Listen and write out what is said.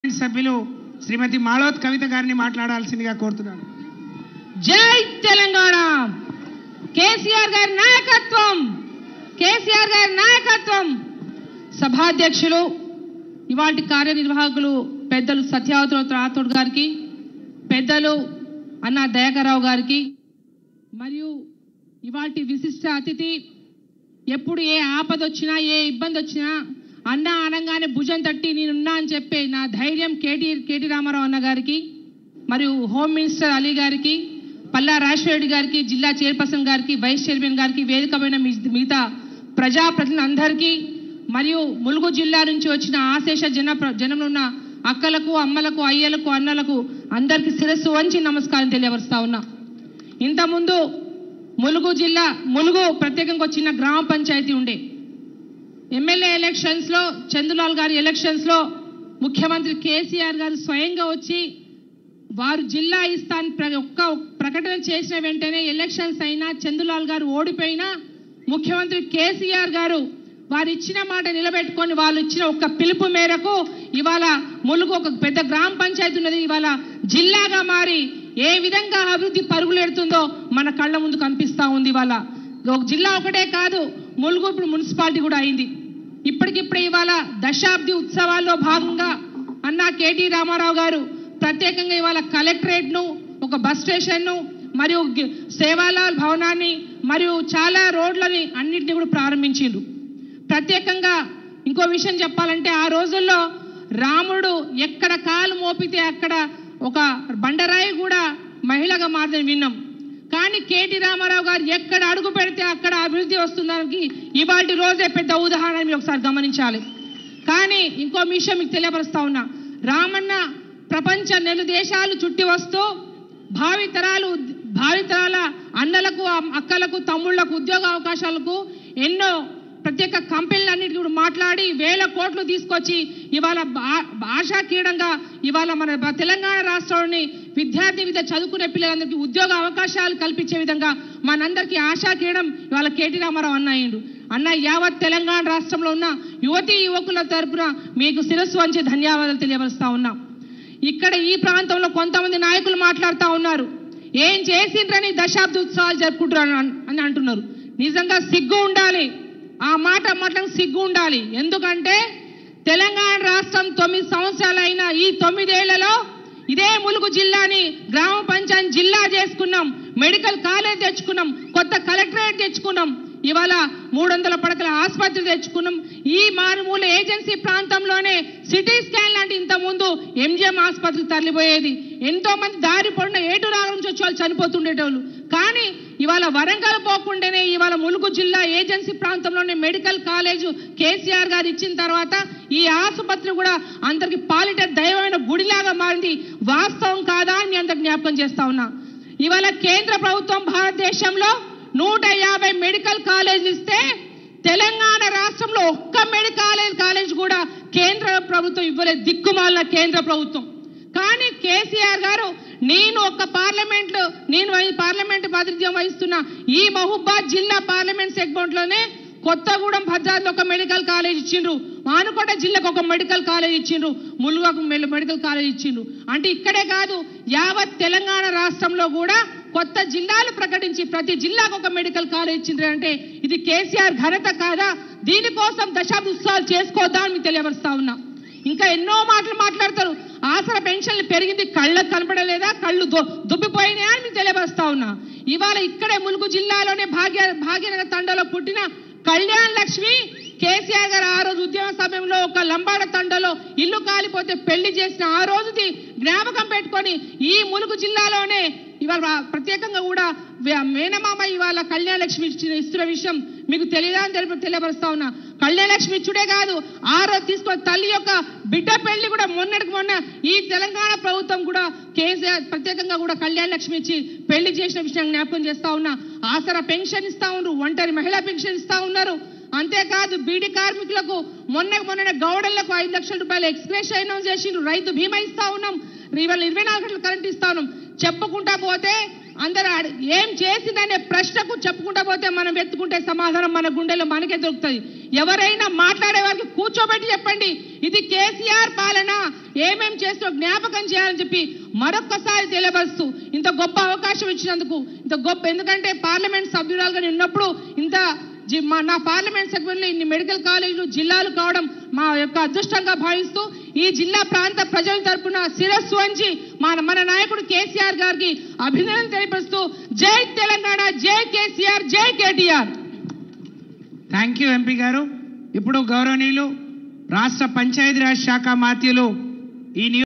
సభ్యులు శ్రీమతి మాళోత్ కవిత గారిని మాట్లాడాల్సిందిగా కోరుతున్నాను జై తెలంగాణ కేసీఆర్ గారి నాయకత్వం కేసీఆర్ గారి నాయకత్వం సభాధ్యక్షులు ఇవాటి కార్యనిర్వాహకులు పెద్దలు సత్యావతి రాథోడ్ గారికి పెద్దలు అన్న దయాకర్రావు గారికి మరియు ఇవాటి విశిష్ట అతిథి ఎప్పుడు ఏ ఆపద వచ్చినా ఏ ఇబ్బంది వచ్చినా అన్న అనగానే భుజం తట్టి నేనున్నా అని చెప్పే నా ధైర్యం కేటీ కేటీ రామారావు అన్న గారికి మరియు హోమ్ మినిస్టర్ అలీ గారికి పల్లా రాజశేఖర్ గారికి జిల్లా చైర్పర్సన్ గారికి వైస్ చైర్మన్ గారికి వేదికమైన మీ- మిగతా ప్రజాప్రతినిధులందరికీ మరియు ములుగు జిల్లా నుంచి వచ్చిన ఆశేష జన జనంలో ఉన్న అక్కలకు అమ్మలకు అయ్యలకు అన్నలకు అందరికీ శిరస్సు వంచి నమస్కారం తెలియవరుస్తా ఉన్నా ఇంతకుముందు ములుగు జిల్లా ములుగు ప్రత్యేకంగా ఒక చిన్న గ్రామ పంచాయతీ ఉండే ఎమ్మెల్యే ఎలక్షన్స్ లో చందులాల్ గారి ఎలక్షన్స్ లో ముఖ్యమంత్రి కేసీఆర్ గారు స్వయంగా వచ్చి వారు జిల్లా ఇస్తాను ప్ర- ఒక్క ప్రకటన చేసిన వెంటనే ఎలక్షన్స్ అయినా చందులాల్ గారు ఓడిపోయినా ముఖ్యమంత్రి కేసీఆర్ గారు వారు ఇచ్చిన మాట నిలబెట్టుకొని వాళ్ళు ఇచ్చిన ఒక పిలుపు మేరకు ఇవాళ ములుగు ఒక పెద్ద గ్రామ పంచాయతీ ఉన్నది ఇవాళ జిల్లాగా మారి ఏ విధంగా అభివృద్ధి పరుగులెడుతుందో మన కళ్ళ ముందు కనిపిస్తా ఉంది ఇవాళ ఒక జిల్లా ఒకటే కాదు ములుగు ఇప్పుడు మున్సిపాలిటీ కూడా అయింది ఇప్పటికిప్పుడే ఇవాళ దశాబ్ది ఉత్సవాల్లో భాగంగా అన్న కేటీ రామారావు గారు ప్రత్యేకంగా ఇవాళ కలెక్టరేట్ ను ఒక బస్ స్టేషన్ ను మరియు గి- సేవాలాల్ భవనాన్ని మరియు చాలా రోడ్లని అన్నింటినీ కూడా ప్రారంభించిండ్రు ప్రత్యేకంగా ఇంకో విషయం చెప్పాలంటే ఆ రోజుల్లో రాముడు ఎక్కడ కాలు మోపితే అక్కడ ఒక బండరాయి కూడా మహిళగా మారదని విన్నాం కానీ కేటీ రామారావు గారు ఎక్కడ అడుగు పెడితే అక్కడ అభివృద్ధి వస్తుందానికి ఇవాటి రోజే పెద్ద ఉదాహరణ మీరు ఒకసారి గమనించాలి కానీ ఇంకో విషయం మీకు తెలియపరుస్తా ఉన్నా రామన్న ప్రపంచ నెలు దేశాలు చుట్టి వస్తూ భావి తరాలు భావి తరాల అన్నలకు అమ్- అక్కలకు తమ్ముళ్లకు ఉద్యోగ అవకాశాలకు ఎన్నో ప్రత్యేక కంపెనీలన్నిటి కూడా మాట్లాడి వేల కోట్లు తీసుకొచ్చి ఇవాళ భా- భాషా కీడంగా ఇవాళ మన బ- తెలంగాణ రాష్ట్రంలోని విద్యార్థి విద్య చదువుకునే పిల్లలందరికీ ఉద్యోగ అవకాశాలు కల్పించే విధంగా మనందరికీ ఆశా కీడం ఇవాళ కేటీ రామారావు అన్న అయ్యిండు అన్న యావత్ తెలంగాణ రాష్ట్రంలో ఉన్న యువతీ యువకుల తరపున మీకు శిరస్సు వంచి ధన్యవాదాలు తెలియవరుస్తా ఉన్నాం ఇక్కడ ఈ ప్రాంతంలో కొంతమంది నాయకులు మాట్లాడుతూ ఉన్నారు ఏం చేసిండ్రని దశాబ్ది ఉత్సవాలు జరుపుకుంటారు అని- అని అంటున్నారు నిజంగా సిగ్గు ఉండాలి ఆ మాట మాటలకు సిగ్గు ఉండాలి ఎందుకంటే తెలంగాణ రాష్ట్రం తొమ్మిది సంవత్సరాలు అయిన ఈ తొమ్మిదేళ్లలో ఇదే ములుగు జిల్లాని గ్రామ పంచాయతీ జిల్లా చేసుకున్నాం మెడికల్ కాలేజ్ తెచ్చుకున్నాం కొత్త కలెక్టరేట్ తెచ్చుకున్నాం ఇవాళ మూడు వందల పడకల ఆసుపత్రి తెచ్చుకున్నాం ఈ మారుమూల ఏజెన్సీ ప్రాంతంలోనే సిటీ స్కాన్ లాంటి ఇంత ముందు ఎంజిఎం ఆసుపత్రికి తరలిపోయేది ఎంతో మంది దారి పొడిన ఏటు రాగం నుంచి వచ్చి వాళ్ళు చనిపోతుండేటోళ్ళు కానీ ఇవాళ వరంగల్ పోకుండానే ఇవాళ ములుగు జిల్లా ఏజెన్సీ ప్రాంతంలోనే మెడికల్ కాలేజ్ కేసీఆర్ గారు ఇచ్చిన తర్వాత ఈ ఆసుపత్రి కూడా అందరికి పాలిట దైవమైన గుడిలాగా మారింది వాస్తవం కాదా అని మీ అందరికి జ్ఞాపకం చేస్తా ఉన్నా ఇవాళ కేంద్ర ప్రభుత్వం భారతదేశంలో నూట యాభై మెడికల్ కాలేజ్ ఇస్తే తెలంగాణ రాష్ట్రంలో ఒక్క మెడికల్ కాలేజ్ కాలేజ్ కూడా కేంద్ర ప్రభుత్వం ఇవ్వలేదు దిక్కుమాలిన కేంద్ర ప్రభుత్వం కానీ కేసీఆర్ గారు నేను ఒక పార్లమెంట్ నేను వహి- పార్లమెంట్ ప్రాతినిధ్యం వహిస్తున్న ఈ మహబూబాద్ జిల్లా పార్లమెంట్ సెగ్మెంట్ లోనే కొత్తగూడెం భద్రాద్రి ఒక మెడికల్ కాలేజ్ ఇచ్చిండ్రు మానుకోట జిల్లాకు ఒక మెడికల్ కాలేజ్ ఇచ్చిండ్రు ములుగుకు మె- మెడికల్ కాలేజ్ ఇచ్చిండ్రు అంటే ఇక్కడే కాదు యావత్ తెలంగాణ రాష్ట్రంలో కూడా కొత్త జిల్లాలు ప్రకటించి ప్రతి జిల్లాకు ఒక మెడికల్ కాలేజ్ ఇచ్చిండ్రు అంటే ఇది కేసీఆర్ ఘనత కాదా దీనికోసం దశాబ్ద ఉత్సవాలు చేసుకోవద్దా అని మీకు తెలియవరుస్తా ఉన్నా ఇంకా ఎన్నో మాటలు మాట్లాడతారు ఆసర పెన్షన్లు పెరిగింది కళ్ళకు కనపడలేదా కళ్ళు దు- దుబ్బిపోయినాయా అని మీకు తెలియపరుస్తా ఉన్నా ఇవాళ ఇక్కడే ములుగు జిల్లాలోనే భాగ్య భాగ్యనగర్ తండలో పుట్టిన కళ్యాణ్ లక్ష్మి కేసీఆర్ గారు ఆ రోజు ఉద్యమ సమయంలో ఒక లంబాడ తండలో ఇల్లు కాలిపోతే పెళ్లి చేసిన ఆ రోజుది జ్ఞాపకం పెట్టుకొని ఈ ములుగు జిల్లాలోనే ఇవాళ ప్రత్యేకంగా కూడా వే- మేనమామ ఇవాళ కళ్యాణ లక్ష్మి ఇచ్చిన ఇస్తున్న విషయం మీకు తెలియదా అని తెలిపి తెలియపరుస్తా ఉన్నా కళ్యాణ లక్ష్మి ఇచ్చుడే కాదు ఆ రోజు తీసుకొని తల్లి యొక్క బిడ్డ పెళ్లి కూడా మొన్నటికి మొన్న ఈ తెలంగాణ ప్రభుత్వం కూడా కేసీఆర్ ప్రత్యేకంగా కూడా కళ్యాణ లక్ష్మి ఇచ్చి పెళ్లి చేసిన విషయం జ్ఞాపకం చేస్తా ఉన్నా ఆసరా పెన్షన్ ఇస్తా ఉన్నారు ఒంటరి మహిళా పెన్షన్ ఇస్తా ఉన్నారు అంతేకాదు బీడీ కార్మికులకు మొన్న మొన్న గౌడళ్లకు ఐదు లక్షల రూపాయలు ఎక్స్ప్రెస్ అనౌన్స్ చేసిండ్రు రైతు బీమా ఇస్తా ఉన్నాం ఇవాళ ఇరవై నాలుగు గంటలు కరెంట్ ఇస్తా ఉన్నాం చెప్పుకుంటా పోతే అందరూ అడి- ఏం చేసిందనే ప్రశ్నకు చెప్పుకుంటా పోతే మనం వెతుకుంటే సమాధానం మన గుండెలో మనకే దొరుకుతుంది ఎవరైనా మాట్లాడే వారికి కూర్చోబెట్టి చెప్పండి ఇది కేసీఆర్ పాలన ఏమేం చేస్తూ జ్ఞాపకం చేయాలని చెప్పి మరొక్కసారి తెలియపరుస్తూ ఇంత గొప్ప అవకాశం ఇచ్చినందుకు ఇంత గొప్ప ఎందుకంటే పార్లమెంట్ సభ్యురాలుగా నేను ఉన్నప్పుడు ఇంత జి- మా నా పార్లమెంట్ సభ్యులు ఇన్ని మెడికల్ కాలేజీలు జిల్లాలు కావడం మా యొక్క అదృష్టంగా భావిస్తూ ఈ జిల్లా ప్రాంత ప్రజల తరపున శిరస్సు వంచి మన మన నాయకుడు కేసీఆర్ గారికి అభినందన తెలియపరుస్తూ జై తెలంగాణ జై కేసీఆర్ జై కేటీఆర్ థ్యాంక్ యూ ఎంపీ గారు ఇప్పుడు గౌరవనీయులు రాష్ట్ర పంచాయతీరాజ్ శాఖ మాత్యులు ఈ నియో-